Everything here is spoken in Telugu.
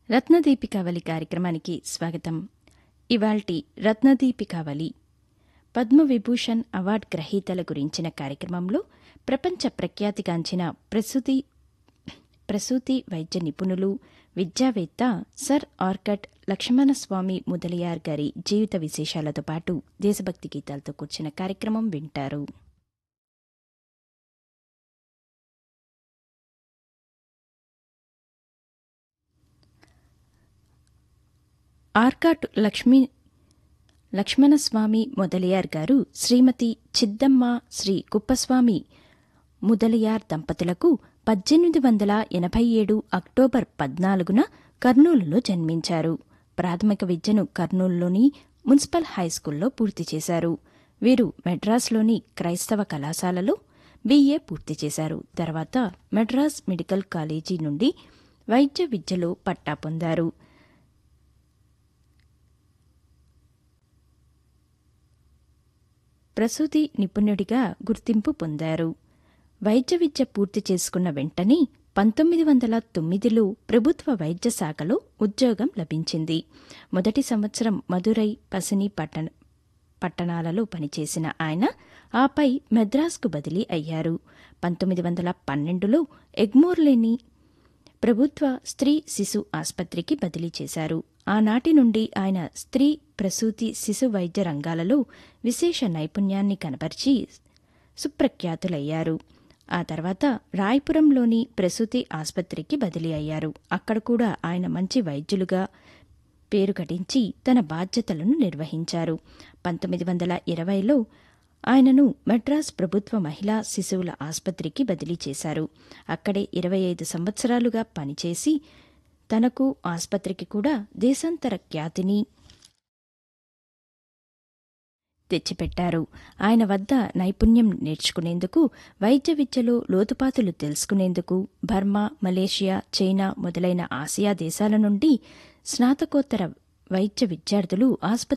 రత్నదీపికావళి కార్యక్రమానికి స్వాగతం ఇవాల్టి రత్నదీపికావళి పద్మవిభూషణ్ అవార్డు గ్రహీతల గురించిన కార్యక్రమంలో ప్రపంచ ప్రఖ్యాతిగాంచిన ప్రసూతి ప్రసూతి వైద్య నిపుణులు విద్యావేత్త సర్ ఆర్కట్ లక్ష్మణస్వామి ముదలియార్ గారి జీవిత విశేషాలతో పాటు దేశభక్తి గీతాలతో కూర్చిన కార్యక్రమం వింటారు ఆర్కాట్ లక్ష్మీ లక్ష్మణస్వామి మొదలియార్ గారు శ్రీమతి చిద్దమ్మ శ్రీ కుప్పస్వామి ముదలియార్ దంపతులకు పద్దెనిమిది వందల ఎనభై ఏడు అక్టోబర్ పద్నాలుగున కర్నూలులో జన్మించారు ప్రాథమిక విద్యను కర్నూలులోని మున్సిపల్ హైస్కూల్లో పూర్తి చేశారు వీరు మెడ్రాస్లోని క్రైస్తవ కళాశాలలో బీఏ పూర్తి చేశారు తర్వాత మెడ్రాస్ మెడికల్ కాలేజీ నుండి వైద్య విద్యలో పట్టా పొందారు ప్రసూతి నిపుణుడిగా గుర్తింపు పొందారు వైద్య విద్య పూర్తి చేసుకున్న వెంటనే పంతొమ్మిది వందల తొమ్మిదిలో ప్రభుత్వ వైద్య శాఖలో ఉద్యోగం లభించింది మొదటి సంవత్సరం మదురై పసిని పట్టణ పట్టణాలలో పనిచేసిన ఆయన ఆపై మెద్రాస్కు బదిలీ అయ్యారు పంతొమ్మిది వందల పన్నెండులో ఎగ్మోర్లేని ప్రభుత్వ స్త్రీ శిశు ఆసుపత్రికి బదిలీ చేశారు ఆనాటి నుండి ఆయన స్త్రీ ప్రసూతి శిశు వైద్య రంగాలలో విశేష నైపుణ్యాన్ని కనబర్చి సుప్రఖ్యాతులయ్యారు ఆ తర్వాత రాయపురంలోని ప్రసూతి ఆసుపత్రికి బదిలీ అయ్యారు అక్కడ కూడా ఆయన మంచి వైద్యులుగా పేరు గడించి తన బాధ్యతలను నిర్వహించారు పంతొమ్మిది వందల ఇరవైలో ఆయనను మద్రాస్ ప్రభుత్వ మహిళా శిశువుల ఆసుపత్రికి బదిలీ చేశారు అక్కడే ఇరవై ఐదు సంవత్సరాలుగా పనిచేసి తనకు ఆసుపత్రికి కూడా దేశాంతర ఖ్యాతిని తెచ్చిపెట్టారు ఆయన వద్ద నైపుణ్యం నేర్చుకునేందుకు వైద్య విద్యలో లోతుపాతులు తెలుసుకునేందుకు బర్మా మలేషియా చైనా మొదలైన ఆసియా దేశాల నుండి స్నాతకోత్తర వైద్య విద్యార్థులు ఆసుపత్రి